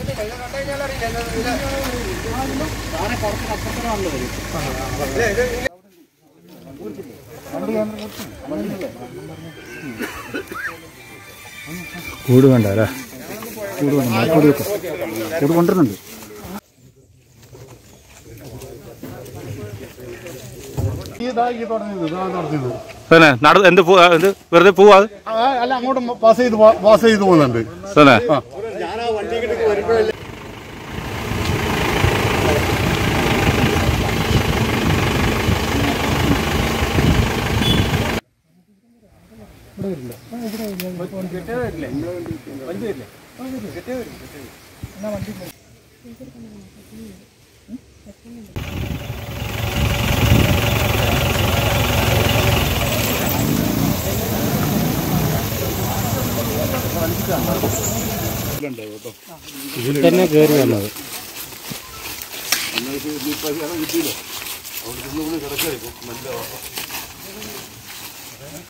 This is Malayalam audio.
കൂട് വേണ്ട അല്ലേ കൂട് വേണ്ട കൂട് വെക്കാം കൂട് കൊണ്ടുവരുന്നുണ്ട് ഇതാക്കി തുടങ്ങിയത് ഇതാ നടത്തിയത് തന്നെ നട എന്ത് പൂ എന്ത് വെറുതെ പോവാ അത്? ആ, അല്ല അങ്ങോട്ട് പാസ് ചെയ്ത് പോ- പാസ് ചെയ്ത് പോകുന്നുണ്ട് തന്നെ ഇതിൽ തന്നെ കയറി വന്നത്